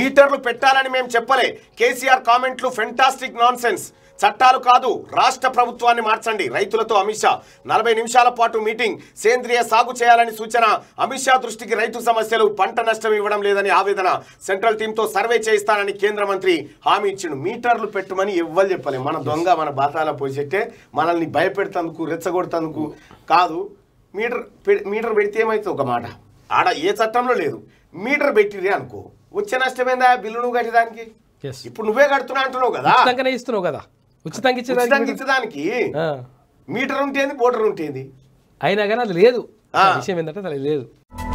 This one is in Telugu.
మీటర్లు పెట్టాలని మేము చెప్పలే కేసీఆర్ కామెంట్లు ఫెంటాస్టిక్ నాన్ చట్టాలు కాదు రాష్ట్ర ప్రభుత్వాన్ని మార్చండి రైతులతో అమిత్ షా నలభై నిమిషాల పాటు మీటింగ్ సేంద్రియ సాగు చేయాలని సూచన అమిత్ షా దృష్టికి రైతు సమస్యలు పంట నష్టం ఇవ్వడం లేదని ఆవేదన సెంట్రల్ టీంతో సర్వే చేయిస్తానని కేంద్ర మంత్రి హామీ ఇచ్చిండు మీటర్లు పెట్టమని ఎవ్వరు చెప్పలే మన దొంగ మన బాతాల పోసేట్టే మనల్ని భయపెడతందుకు రెచ్చగొడతందుకు కాదు మీటర్ పె- మీటర్ పెడితే ఏమైతే ఒక మాట ఆడ ఏ చట్టంలో లేదు మీటర్ పెట్టిరే అనుకో వచ్చే నష్టమేందా బిల్లు నువ్వు కట్టేదానికి ఎస్ ఇప్పుడు నువ్వే కడుతున్నా అంటున్నావు కదా ఉచితంగానే ఇస్తున్నావు కదా ఉచితంగా ఉచితంగా ఇచ్చేదానికి ఇచ్చేదానికి ఆ. మీటర్ ఉంటేంది బోటర్ ఉంటేంది అయినా కానీ అది లేదు ఆ. విషయం ఏంటంటే అది లేదు